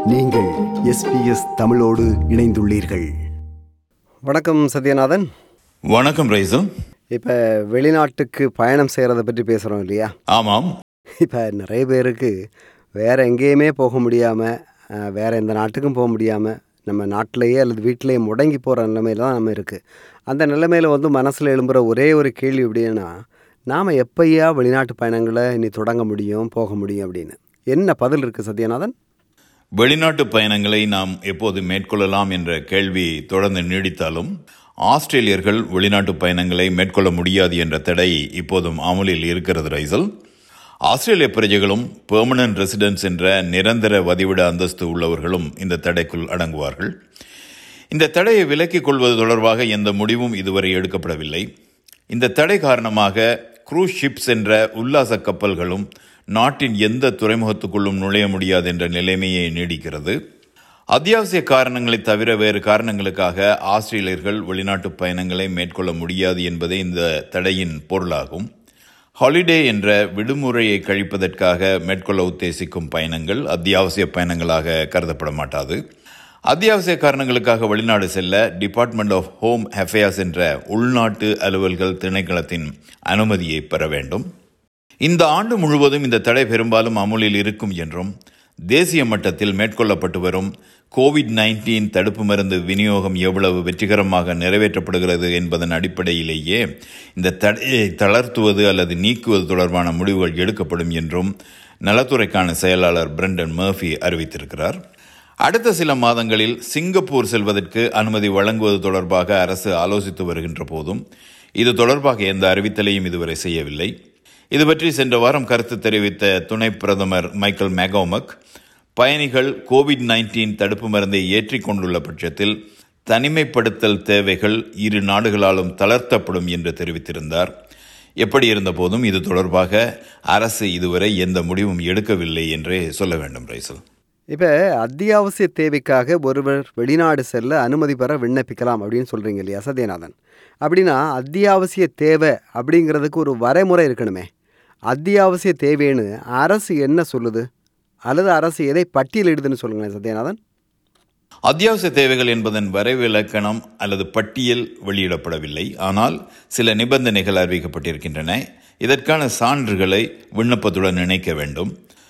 நீங்கள் எஸ்பிஎஸ் தமிழோடு இணைந்துள்ளீர்கள் வணக்கம் சத்யநாதன் வணக்கம் ரைசல் இப்போ வெளிநாட்டுக்கு பயணம் செய்கிறத பற்றி பேசுகிறோம் இல்லையா ஆமாம் இப்போ நிறைய பேருக்கு வேறு எங்கேயுமே போக முடியாமல் வேறு எந்த நாட்டுக்கும் போக முடியாமல் நம்ம நாட்டிலேயே அல்லது வீட்டிலேயே முடங்கி போகிற நிலைமையில தான் நம்ம இருக்குது அந்த நிலைமையில் வந்து மனசில் எழும்புகிற ஒரே ஒரு கேள்வி எப்படின்னா நாம் எப்பையா வெளிநாட்டு பயணங்களை இனி தொடங்க முடியும் போக முடியும் அப்படின்னு என்ன பதில் இருக்குது சத்யநாதன் வெளிநாட்டு பயணங்களை நாம் எப்போது மேற்கொள்ளலாம் என்ற கேள்வி தொடர்ந்து நீடித்தாலும் ஆஸ்திரேலியர்கள் வெளிநாட்டு பயணங்களை மேற்கொள்ள முடியாது என்ற தடை இப்போதும் அமலில் இருக்கிறது ரைசல் ஆஸ்திரேலிய பிரஜைகளும் பெர்மனன்ட் ரெசிடென்ட்ஸ் என்ற நிரந்தர வதிவிட அந்தஸ்து உள்ளவர்களும் இந்த தடைக்குள் அடங்குவார்கள் இந்த தடையை விலக்கிக் கொள்வது தொடர்பாக எந்த முடிவும் இதுவரை எடுக்கப்படவில்லை இந்த தடை காரணமாக குரூஸ் ஷிப்ஸ் என்ற உல்லாச கப்பல்களும் நாட்டின் எந்த துறைமுகத்துக்குள்ளும் நுழைய முடியாது என்ற நிலைமையே நீடிக்கிறது அத்தியாவசிய காரணங்களை தவிர வேறு காரணங்களுக்காக ஆஸ்திரேலியர்கள் வெளிநாட்டு பயணங்களை மேற்கொள்ள முடியாது என்பதே இந்த தடையின் பொருளாகும் ஹாலிடே என்ற விடுமுறையை கழிப்பதற்காக மேற்கொள்ள உத்தேசிக்கும் பயணங்கள் அத்தியாவசிய பயணங்களாக கருதப்பட மாட்டாது அத்தியாவசிய காரணங்களுக்காக வெளிநாடு செல்ல டிபார்ட்மெண்ட் ஆஃப் ஹோம் அஃபேர்ஸ் என்ற உள்நாட்டு அலுவல்கள் திணைக்களத்தின் அனுமதியை பெற வேண்டும் இந்த ஆண்டு முழுவதும் இந்த தடை பெரும்பாலும் அமுலில் இருக்கும் என்றும் தேசிய மட்டத்தில் மேற்கொள்ளப்பட்டு வரும் கோவிட் நைன்டீன் தடுப்பு மருந்து விநியோகம் எவ்வளவு வெற்றிகரமாக நிறைவேற்றப்படுகிறது என்பதன் அடிப்படையிலேயே இந்த தடையை தளர்த்துவது அல்லது நீக்குவது தொடர்பான முடிவுகள் எடுக்கப்படும் என்றும் நலத்துறைக்கான செயலாளர் பிரண்டன் மர்ஃபி அறிவித்திருக்கிறார் அடுத்த சில மாதங்களில் சிங்கப்பூர் செல்வதற்கு அனுமதி வழங்குவது தொடர்பாக அரசு ஆலோசித்து வருகின்ற போதும் இது தொடர்பாக எந்த அறிவித்தலையும் இதுவரை செய்யவில்லை இது பற்றி சென்ற வாரம் கருத்து தெரிவித்த துணை பிரதமர் மைக்கேல் மெகோமக் பயணிகள் கோவிட் நைன்டீன் தடுப்பு மருந்தை ஏற்றிக் கொண்டுள்ள பட்சத்தில் தனிமைப்படுத்தல் தேவைகள் இரு நாடுகளாலும் தளர்த்தப்படும் என்று தெரிவித்திருந்தார் எப்படி இருந்த போதும் இது தொடர்பாக அரசு இதுவரை எந்த முடிவும் எடுக்கவில்லை என்றே சொல்ல வேண்டும் ரைசல் இப்போ அத்தியாவசிய தேவைக்காக ஒருவர் வெளிநாடு செல்ல அனுமதி பெற விண்ணப்பிக்கலாம் அப்படின்னு சொல்கிறீங்க இல்லையா சத்யநாதன் அப்படின்னா அத்தியாவசிய தேவை அப்படிங்கிறதுக்கு ஒரு வரைமுறை இருக்கணுமே அத்தியாவசிய தேவைன்னு அரசு என்ன சொல்லுது அல்லது அரசு எதை பட்டியலிடுதுன்னு சொல்லுங்களேன் சத்யநாதன் அத்தியாவசிய தேவைகள் என்பதன் வரைவிலக்கணம் அல்லது பட்டியல் வெளியிடப்படவில்லை ஆனால் சில நிபந்தனைகள் அறிவிக்கப்பட்டிருக்கின்றன இதற்கான சான்றுகளை விண்ணப்பத்துடன் இணைக்க வேண்டும்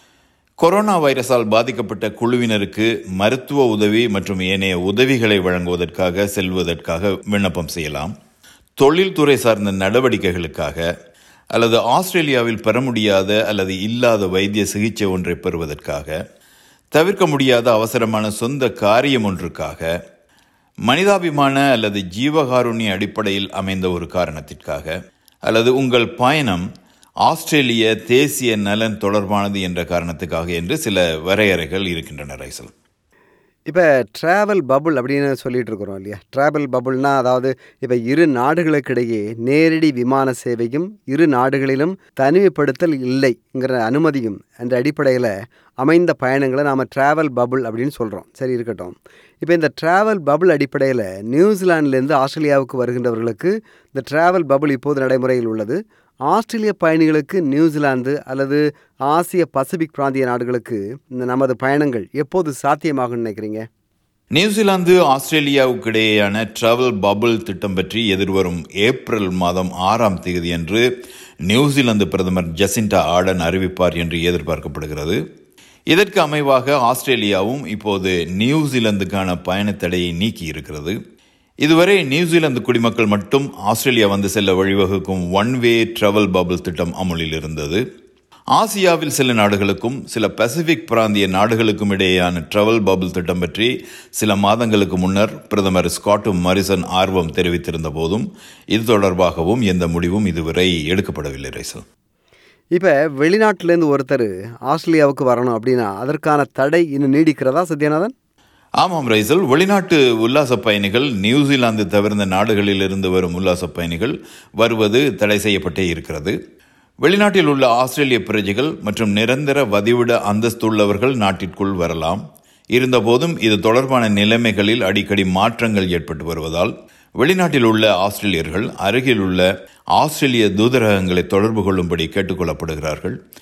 கொரோனா வைரஸால் பாதிக்கப்பட்ட குழுவினருக்கு மருத்துவ உதவி மற்றும் ஏனைய உதவிகளை வழங்குவதற்காக செல்வதற்காக விண்ணப்பம் செய்யலாம் தொழில்துறை சார்ந்த நடவடிக்கைகளுக்காக அல்லது ஆஸ்திரேலியாவில் பெற முடியாத அல்லது இல்லாத வைத்திய சிகிச்சை ஒன்றை பெறுவதற்காக தவிர்க்க முடியாத அவசரமான சொந்த காரியம் ஒன்றுக்காக மனிதாபிமான அல்லது ஜீவகாருண்ய அடிப்படையில் அமைந்த ஒரு காரணத்திற்காக அல்லது உங்கள் பயணம் ஆஸ்திரேலிய தேசிய நலன் தொடர்பானது என்ற காரணத்துக்காக என்று சில வரையறைகள் இருக்கின்றன ரைசல் இப்போ ட்ராவல் பபுள் அப்படின்னு சொல்லிட்டு இருக்கிறோம் இல்லையா ட்ராவல் பபுள்னா அதாவது இப்போ இரு நாடுகளுக்கிடையே நேரடி விமான சேவையும் இரு நாடுகளிலும் தனிமைப்படுத்தல் இல்லைங்கிற அனுமதியும் என்ற அடிப்படையில் அமைந்த பயணங்களை நாம் ட்ராவல் பபுள் அப்படின்னு சொல்கிறோம் சரி இருக்கட்டும் இப்போ இந்த ட்ராவல் பபுள் அடிப்படையில் நியூசிலாண்டிலேருந்து ஆஸ்திரேலியாவுக்கு வருகின்றவர்களுக்கு இந்த ட்ராவல் பபுள் இப்போது நடைமுறையில் உள்ளது ஆஸ்திரேலிய பயணிகளுக்கு நியூசிலாந்து அல்லது ஆசிய பசிபிக் பிராந்திய நாடுகளுக்கு இந்த நமது பயணங்கள் எப்போது சாத்தியமாகும் நினைக்கிறீங்க நியூசிலாந்து ஆஸ்திரேலியாவுக்கு இடையேயான டிராவல் பபுள் திட்டம் பற்றி எதிர்வரும் ஏப்ரல் மாதம் ஆறாம் தேதி அன்று நியூசிலாந்து பிரதமர் ஜசிண்டா ஆர்டன் அறிவிப்பார் என்று எதிர்பார்க்கப்படுகிறது இதற்கு அமைவாக ஆஸ்திரேலியாவும் இப்போது நியூசிலாந்துக்கான பயண தடையை நீக்கி இருக்கிறது இதுவரை நியூசிலாந்து குடிமக்கள் மட்டும் ஆஸ்திரேலியா வந்து செல்ல வழிவகுக்கும் ஒன் வே டிராவல் பபுள் திட்டம் அமுலில் இருந்தது ஆசியாவில் சில நாடுகளுக்கும் சில பசிபிக் பிராந்திய நாடுகளுக்கும் இடையேயான டிராவல் பபுள் திட்டம் பற்றி சில மாதங்களுக்கு முன்னர் பிரதமர் ஸ்காட்டு மாரிசன் ஆர்வம் தெரிவித்திருந்த போதும் இது தொடர்பாகவும் எந்த முடிவும் இதுவரை எடுக்கப்படவில்லை ரைசல் இப்போ வெளிநாட்டிலேருந்து ஒருத்தர் ஆஸ்திரேலியாவுக்கு வரணும் அப்படின்னா அதற்கான தடை இன்னும் நீடிக்கிறதா சத்யநாதன் ஆமாம் ரைசல் வெளிநாட்டு உல்லாச பயணிகள் நியூசிலாந்து தவிர்ந்த நாடுகளில் இருந்து வரும் உல்லாச பயணிகள் வருவது தடை செய்யப்பட்டே இருக்கிறது வெளிநாட்டில் உள்ள ஆஸ்திரேலிய பிரஜைகள் மற்றும் நிரந்தர வதிவிட அந்தஸ்துள்ளவர்கள் நாட்டிற்குள் வரலாம் இருந்தபோதும் இது தொடர்பான நிலைமைகளில் அடிக்கடி மாற்றங்கள் ஏற்பட்டு வருவதால் வெளிநாட்டில் உள்ள ஆஸ்திரேலியர்கள் அருகில் உள்ள ஆஸ்திரேலிய தூதரகங்களை தொடர்பு கொள்ளும்படி கேட்டுக்கொள்ளப்படுகிறார்கள்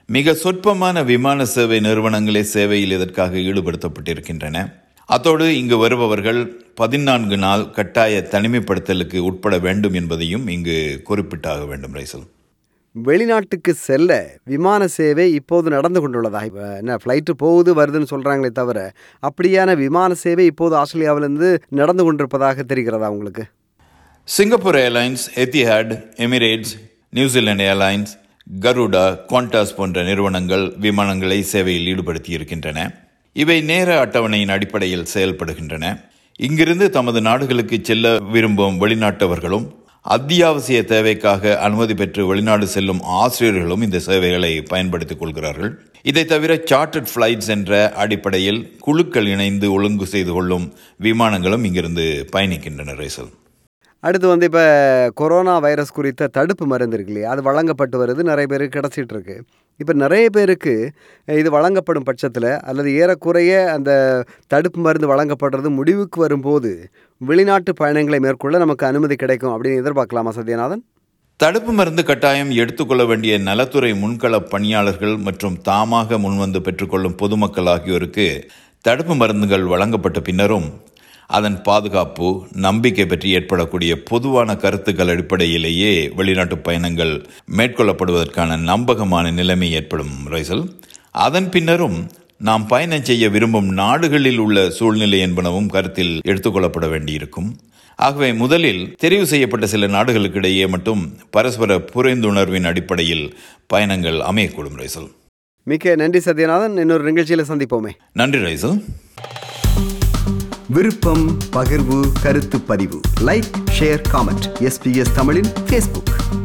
மிக சொற்பமான விமான சேவை நிறுவனங்களே சேவையில் இதற்காக ஈடுபடுத்தப்பட்டிருக்கின்றன அத்தோடு இங்கு வருபவர்கள் பதினான்கு நாள் கட்டாய தனிமைப்படுத்தலுக்கு உட்பட வேண்டும் என்பதையும் இங்கு குறிப்பிட்டாக வேண்டும் ரைசல் வெளிநாட்டுக்கு செல்ல விமான சேவை இப்போது நடந்து கொண்டுள்ளதா இப்போ என்ன ஃப்ளைட்டு போகுது வருதுன்னு சொல்கிறாங்களே தவிர அப்படியான விமான சேவை இப்போது ஆஸ்திரேலியாவிலிருந்து நடந்து கொண்டிருப்பதாக தெரிகிறதா உங்களுக்கு Singapore Airlines Etihad Emirates New Zealand Airlines Garuda Qantas போன்ற நிறுவனங்கள் விமானங்களை சேவையில் ஈடுபடுத்தி இருக்கின்றன இவை நேர அட்டவணையின் அடிப்படையில் செயல்படுகின்றன இங்கிருந்து தமது நாடுகளுக்கு செல்ல விரும்பும் வெளிநாட்டவர்களும் அத்தியாவசிய தேவைக்காக அனுமதி பெற்று வெளிநாடு செல்லும் ஆசிரியர்களும் இந்த சேவைகளை பயன்படுத்திக் கொள்கிறார்கள் இதை தவிர சார்ட்டர்ட் ஃபிளைட்ஸ் என்ற அடிப்படையில் குழுக்கள் இணைந்து ஒழுங்கு செய்து கொள்ளும் விமானங்களும் இங்கிருந்து பயணிக்கின்றன ரேசல் அடுத்து வந்து இப்போ கொரோனா வைரஸ் குறித்த தடுப்பு மருந்து இருக்கு இல்லையா அது வழங்கப்பட்டு வருது நிறைய பேருக்கு கிடச்சிட்டு இருக்கு இப்போ நிறைய பேருக்கு இது வழங்கப்படும் பட்சத்தில் அல்லது ஏறக்குறைய அந்த தடுப்பு மருந்து வழங்கப்படுறது முடிவுக்கு வரும்போது வெளிநாட்டு பயணங்களை மேற்கொள்ள நமக்கு அனுமதி கிடைக்கும் அப்படின்னு எதிர்பார்க்கலாமா சத்யநாதன் தடுப்பு மருந்து கட்டாயம் எடுத்துக்கொள்ள வேண்டிய நலத்துறை முன்கள பணியாளர்கள் மற்றும் தாமாக முன்வந்து பெற்றுக்கொள்ளும் பொதுமக்கள் ஆகியோருக்கு தடுப்பு மருந்துகள் வழங்கப்பட்ட பின்னரும் அதன் பாதுகாப்பு நம்பிக்கை பற்றி ஏற்படக்கூடிய பொதுவான கருத்துக்கள் அடிப்படையிலேயே வெளிநாட்டு பயணங்கள் மேற்கொள்ளப்படுவதற்கான நம்பகமான நிலைமை ஏற்படும் ரைசல் அதன் பின்னரும் நாம் பயணம் செய்ய விரும்பும் நாடுகளில் உள்ள சூழ்நிலை என்பனவும் கருத்தில் எடுத்துக்கொள்ளப்பட வேண்டியிருக்கும் ஆகவே முதலில் தெரிவு செய்யப்பட்ட சில நாடுகளுக்கு இடையே மட்டும் பரஸ்பர புரிந்துணர்வின் அடிப்படையில் பயணங்கள் அமையக்கூடும் ரைசல் மிக்க நன்றி சத்யநாதன் இன்னொரு நிகழ்ச்சியில் சந்திப்போமே நன்றி ரைசல் விருப்பம் பகிர்வு கருத்து பதிவு லைக் ஷேர் காமெண்ட் எஸ்பிஎஸ் தமிழின் ஃபேஸ்புக்